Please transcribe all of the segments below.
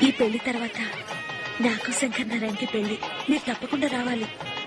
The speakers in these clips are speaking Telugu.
ఈ పెళ్లి తర్వాత నాకు శంకర్ నారాయణకి పెళ్లి మీరు తప్పకుండా రావాలి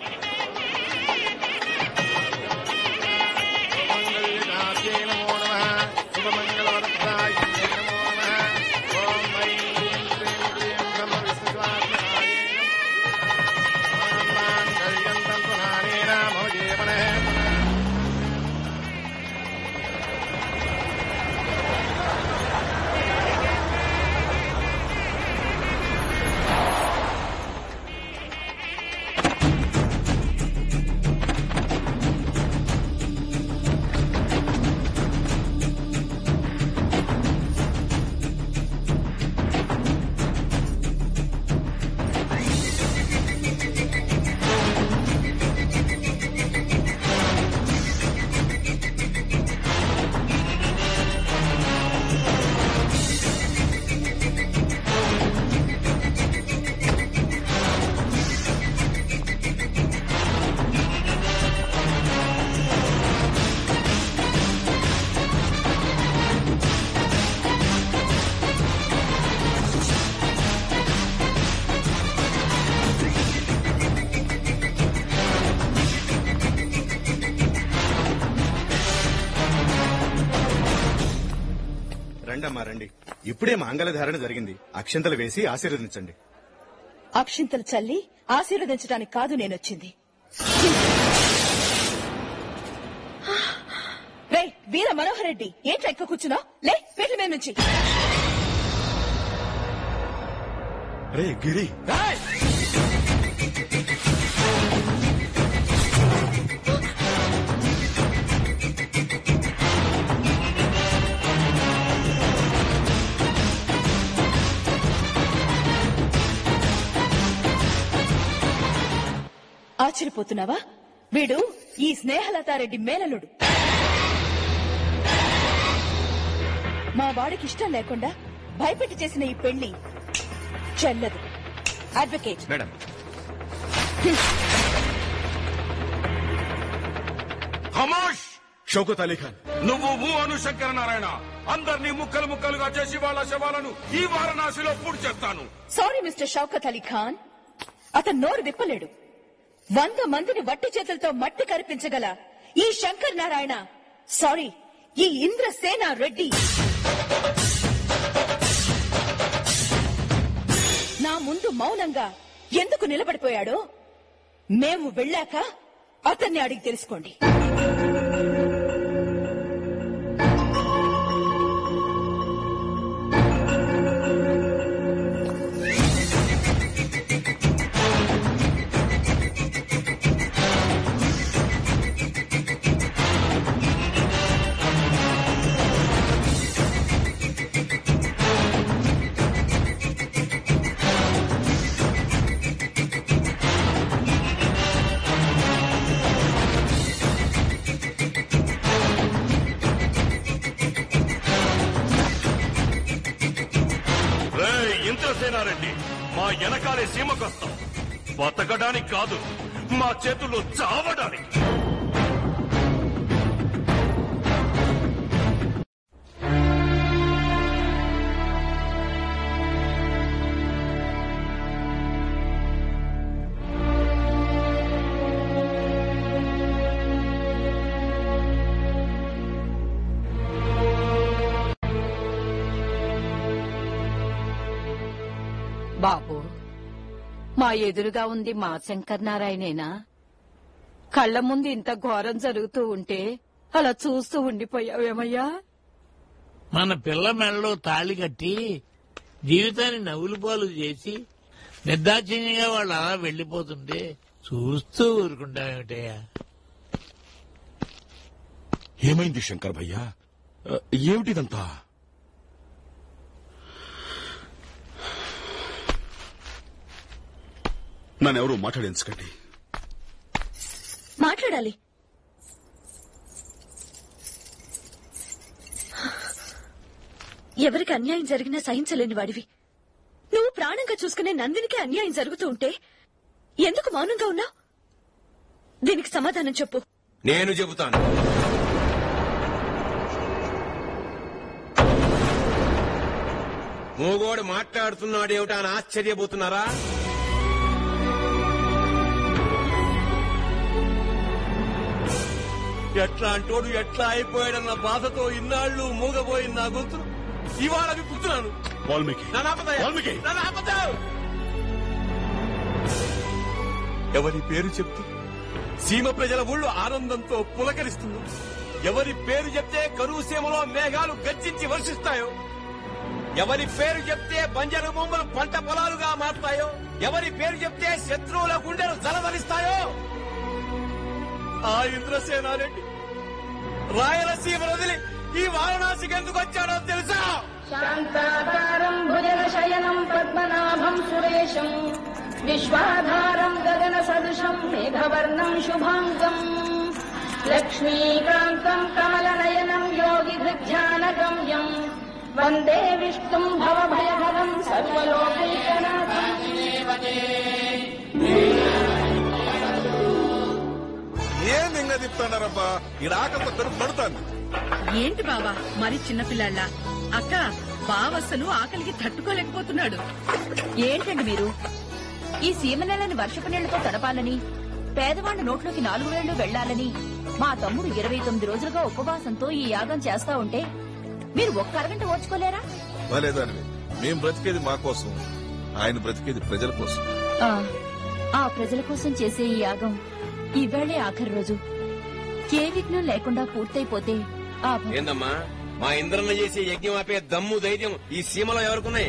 రండమ్మా రండి ఇప్పుడే మాంగళ ధారణ జరిగింది అక్షంతలు వేసి ఆశీర్వదించండి అక్షింతలు చల్లి ఆశీర్వదించడానికి కాదు నేనొచ్చింది రే వీర మనోహర్ రెడ్డి ఏంట్రా ఎక్కువ కూర్చున్నావు లే పెళ్లి మీద నుంచి రే గిరి ఆశ్చర్యపోతున్నావా వీడు ఈ స్నేహలతారెడ్డి మేనలుడు మా వాడికి ఇష్టం లేకుండా భయపెట్టి చేసిన ఈ పెళ్లి చెల్లదు అడ్వకేట్ మేడం ఖమోష్ షౌకత్ అలీ ఖాన్ నువ్వు ఊ అను శంకర నారాయణ అందరినీ ముక్కలు ముక్కలుగా చేసి వాళ్ళ శవాలను ఈ వారణాసిలో పూడి చేస్తాను సారీ మిస్టర్ షౌకత్ అలీ ఖాన్ అతను నోరు విప్పలేడు వంద మందిని వట్టి చేతులతో మట్టి కరిపించగల ఈ శంకర్ నారాయణ సారీ ఈ ఇంద్రసేన రెడ్డి నా ముందు మౌనంగా ఎందుకు నిలబడిపోయాడో మేము వెళ్ళాక అతన్ని అడిగి తెలుసుకోండి రే ఇంద్రసేనారెడ్డి మా వెనకాలే సీమకొస్తాం బతకడానికి కాదు మా చేతుల్లో చావడానికి బాబు మా ఎదురుగా ఉంది మా శంకర్ నారాయణేనా కళ్ళ ముందు ఇంత ఘోరం జరుగుతూ ఉంటే అలా చూస్తూ ఉండిపోయావేమయ్యా మన పిల్ల మెడలో తాళి కట్టి జీవితాన్ని నవ్వులు పాలు చేసి నిర్దాక్షిణ్యంగా వాళ్ళు అలా వెళ్లిపోతుంటే చూస్తూ ఊరుకుంటామేమిటయ్యా ఏమైంది శంకర్ భయ్యా ఆ, ఏమిటిదంతా నన్నెవరూ మాట్లాడించకండి మాట్లాడాలి ఎవరికి అన్యాయం జరిగినా సహించలేని వాడివి నువ్వు ప్రాణంగా చూసుకునే నందినికి అన్యాయం జరుగుతూ ఉంటే ఎందుకు మౌనంగా ఉన్నావు దీనికి సమాధానం చెప్పు నేను చెబుతాను మూగోడు మాట్లాడుతున్నాడు ఏమిటా అని ఆశ్చర్యపోతున్నారా ఎట్లా అంటోడు ఎట్లా అయిపోయాడన్న బాధతో ఇన్నాళ్ళు మూగబోయిన నా గొంతును ఇవాళ విప్పుతున్నాను వాల్మీకి నన్ను ఆపదయ్యా. వాల్మీకి. నన్ను ఆపదావు. ఎవరి పేరు చెప్తే సీమ ప్రజల ఊళ్ళు ఆనందంతో పులకరిస్తుంది ఎవరి పేరు చెప్తే కరువు సీమలో మేఘాలు గర్జించి వర్షిస్తాయో ఎవరి పేరు చెప్తే బంజరు బొమ్మలు పంట పొలాలుగా మారుతాయో ఎవరి పేరు చెప్తే శత్రువుల గుండెలు జలవరిస్తాయో ఆ ఇంద్రసేనారెడ్డి రాయలసీమ వదిలి ఈ వారణాసికి ఎందుకు వచ్చాడో తెలుసా శాంతాకారం భుజగశయనం పద్మనాభం సురేశం విశ్వాధారం గగన సదృశం మేఘవర్ణం శుభాంగం లక్ష్మీకాంతం కమలనయనం యోగి గమ్యం వందే విష్ణుం భవభయహరం సర్వలోకైకనాథం ఏం నింగ తిప్పుతున్నారబ్బా ఈ ఆకలితో కడుపు పడుతాను ఏంటి బావా మరి చిన్నపిల్లాళ్ళ అక్క బావస్సలు ఆకలికి తట్టుకోలేకపోతున్నాడు ఏంటండి మీరు ఈ సీమ నెలని వర్షపు నీళ్లతో తడపాలని పేదవాళ్ల నోట్లోకి నాలుగు వేళ్లు వెళ్లాలని మా తమ్ముడు ఇరవై తొమ్మిది రోజులుగా ఉపవాసంతో ఈ యాగం చేస్తా ఉంటే మీరు ఒక్క అరగంట ఓర్చుకోలేరా భలేదానివి మేం బ్రతికేది మా కోసం ఆయన బ్రతికేది ప్రజల కోసం ఆ, ఆ ప్రజల కోసం చేసే ఈ యాగం ఈవేళే ఆఖరి రోజు ఏ విఘ్నం లేకుండా పూర్తయిపోతే ఆ భ- ఏందమ్మా మా ఇంద్రన్న చేసే యజ్ఞం ఆపే దమ్ము ధైర్యం ఈ సీమలో ఎవరుకున్నాయి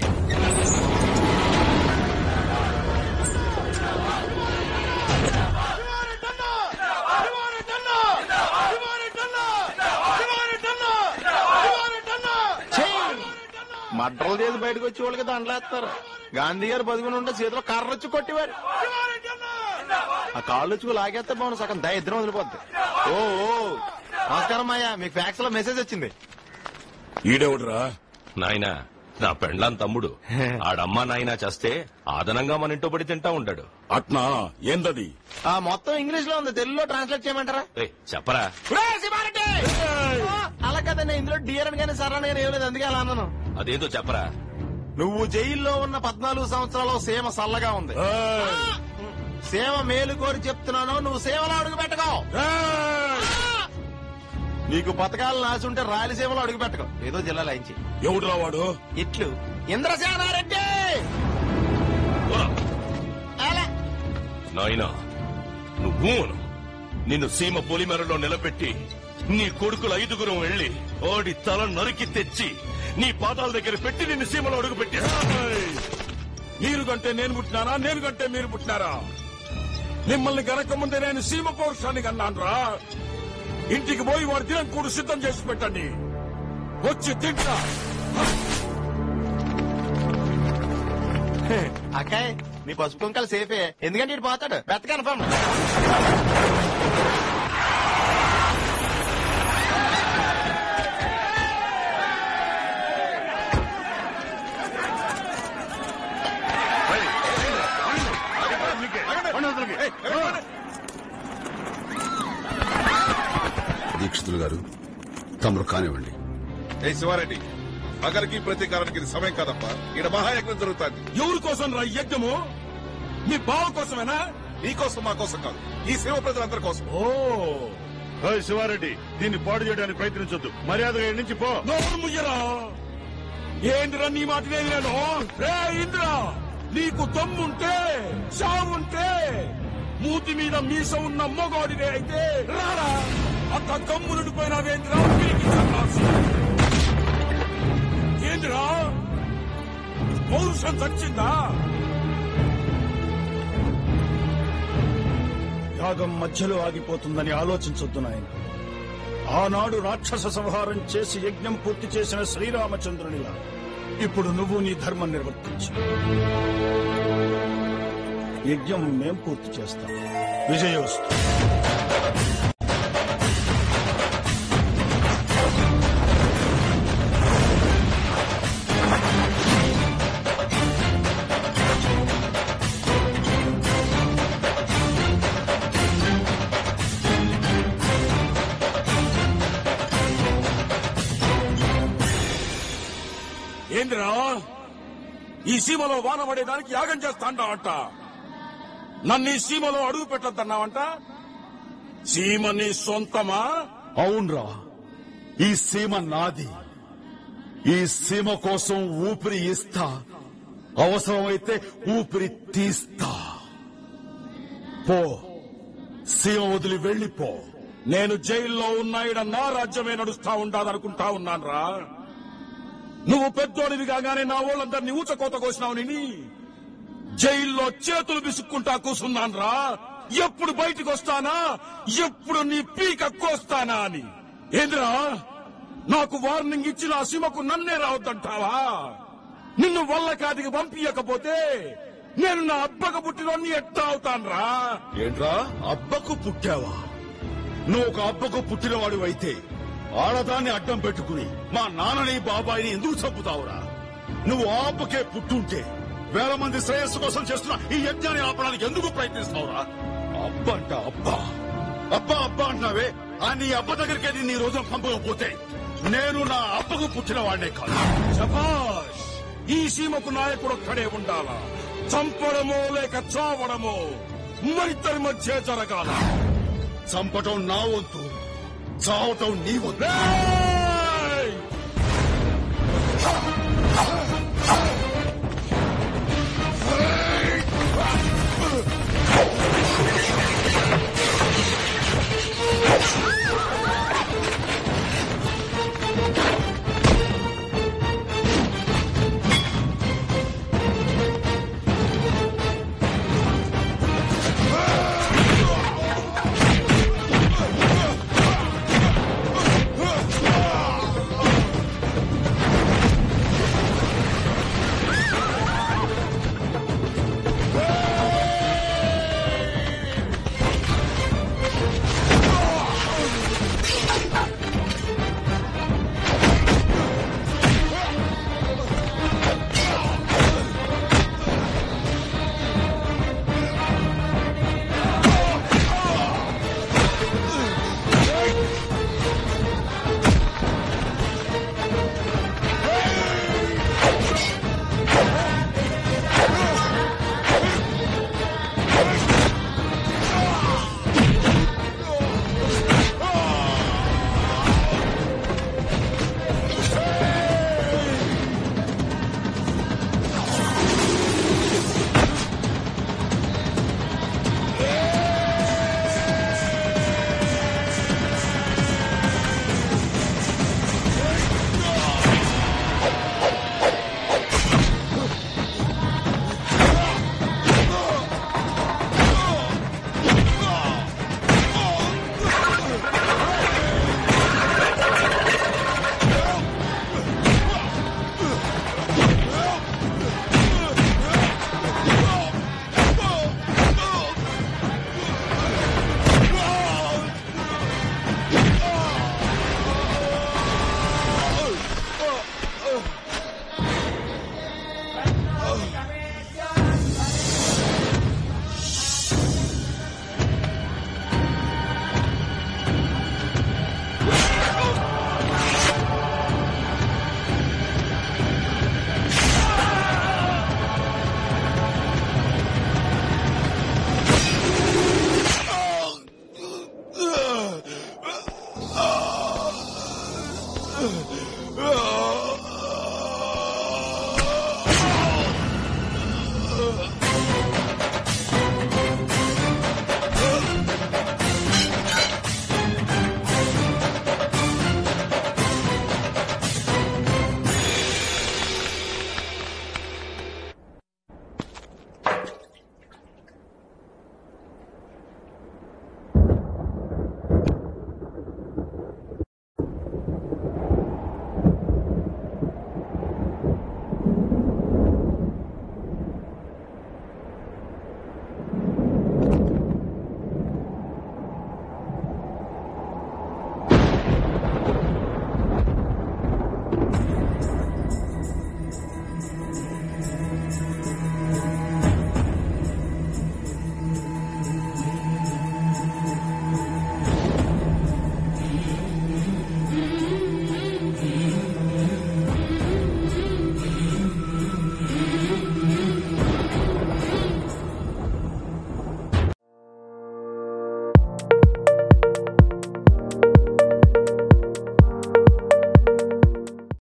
మడ్రలు చేసి బయటకు వచ్చి వాళ్ళకి దండలేస్తారు గాంధీ గారు బతుకుని ఉంటే చేతిలో కర్ర వచ్చి కొట్టివారు ఆ కాళ్ళు వచ్చి లాగేస్తే బాగుంది సగం దరిద్రం వదిలిపోద్ది ఓ ఓ నమస్కారం అయ్యా మీకు ఫ్యాక్స్ లో మెసేజ్ వచ్చింది ఈడెవడురా నాయనా నా పెండ్లాం తమ్ముడు ఆడమ్మా నాయనా చేస్తే ఆదనంగా మన ఇంటో పడి తింటా ఉంటాడు అట్నా ఏందది ఆ మొత్తం ఇంగ్లీష్ లో ఉంది తెలుగులో ట్రాన్స్లేట్ చేయమంటారా రేయ్, చెప్పరా ఓ, అలా కదండి ఇందులో డియర్ అని కానీ సర్ అని కానీ ఏం లేదు అందుకే అలా అన్నాను అదేందో చెప్పరా నువ్వు జైల్లో ఉన్న పద్నాలుగు సంవత్సరాలు సీమ సల్లగా ఉంది ఏయ్! సేవ మేలు కోరి చెప్తున్నాను నువ్వు సేవలో అడుగు పెట్టుకో ఏయ్! నీకు పథకాలు నాసుంటే రాయలసీమలో అడుగు పెట్టుకో ఏదో జిల్లా లాయించి ఎవడురా వాడు ఇట్లు ఇంద్రసేనారెడ్డి అలా నాయనా నువ్వు నిన్ను సీమ పొలిమెరలో నిలబెట్టి నీ కొడుకులు ఐదుగురం వెళ్లి ఓడి తల నరికి తెచ్చి నీ పాదాల దగ్గర పెట్టి నిన్ను సీమలో అడుగు పెట్టేస్తా ఏయ్! మీరు కంటే నేను పుట్టినారా నేను కంటే మీరు పుట్టినారా మిమ్మల్ని గనక ముందే నేను సీమ పౌరుషాన్ని కన్నాను ఇంటికి పోయి వాడి దినం కూడా సిద్ధం చేసి పెట్టండి వచ్చి తింటా అక్కాయ్ నీ పసుపు కుంకలు సేఫే ఎందుకంటే ఇటు పోతాడు బెత్త కన్ఫర్మ్ దీక్షితులు గారు తమరు కానివ్వండి ఏ శివారెడ్డి అగరికి ప్రతీకారానికి ఇది సమయం కాదప్పా ఈడ మహాయజ్ఞం జరుగుతుంది ఎవరి కోసం రా ఈ యజ్ఞము మీ బావ కోసమేనా నీ కోసం మా కోసం కాదు ఈ శివ ప్రజలందరి కోసం ఓ శివారెడ్డి దీన్ని పాడు చేయడానికి ప్రయత్నించొద్దు మర్యాదగా నుంచి పో ముయ్యరా ఏంద్రా నీ మాట నేను రే ఇంద్ర నీకు దమ్ముంటే చావుంటే మూతి మీద మీస ఉన్న మొగాడినే అయితే రారా అంత కమ్మునుడిపోయిన వేంద్రా ఏంద్రా పౌరుషం చచ్చిందా యాగం మధ్యలో ఆగిపోతుందని ఆలోచించొద్దు నాయన ఆనాడు రాక్షస సంహారం చేసి యజ్ఞం పూర్తి చేసిన శ్రీరామచంద్రునిలా ఇప్పుడు నువ్వు నీ ధర్మం నిర్వర్తించు యజ్ఞం మేం పూర్తి చేస్తాం విజయోస్తు ఏంద్రా ఈ సీమలో వాన పడేదానికి యాగం చేస్తాంటావంట నన్ను ఈ సీమలో అడుగు పెట్టద్దన్నావంట సీమ నీ సొంతమా అవునరా ఈ సీమ నాది ఈ సీమ కోసం ఊపిరి ఇస్తా అవసరమైతే ఊపిరి తీస్తా పో సీమ వదిలి వెళ్ళిపో నేను జైల్లో ఉన్నాయిడ నా రాజ్యమే నడుస్తా ఉండాలనుకుంటా ఉన్నానురా నువ్వు పెద్దోడివి కాగానే నా వాళ్ళందరినీ ఊచకోత కోసినావు నిని జైల్లో చేతులు విసుక్కుంటా కూసున్నానురా ఎప్పుడు బయటికి వస్తానా ఎప్పుడు నీ పీక కోస్తానా అని ఏంద్రా నాకు వార్నింగ్ ఇచ్చిన ఆ సీమకు నన్నే రావద్దంటావా నిన్ను వల్ల కాదికి పంపించకపోతే నేను నా అబ్బకు పుట్టినోన్ని ఎట్టా అవుతాన్రా ఏంట్రా అబ్బకు పుట్టావా నువ్వు ఒక అబ్బకు పుట్టినవాడు అయితే ఆడదాన్ని అడ్డం పెట్టుకుని మా నాన్నని బాబాయిని ఎందుకు చంపుతావురా నువ్వు ఆ అబ్బకే పుట్టుంటే వేల మంది శ్రేయస్సు కోసం చేస్తున్న ఈ యజ్ఞాన్ని ఆపడానికి ఎందుకు ప్రయత్నిస్తావురా అబ్బ అంట అబ్బా అబ్బా అబ్బా అంటున్నావే ఆ నీ అబ్బ దగ్గరికి నేను ఈ రోజున పంపకపోతే నేను నా అబ్బకు పుట్టిన వాడినే కాదు శభాష్ ఈ సీమకు నాయకుడు ఒక్కడే ఉండాలా చంపడమో లేక చావడమో మరిద్దరి మధ్య జరగాల చంపటం నా వంతు చావటం నీ వంతు రేయ్!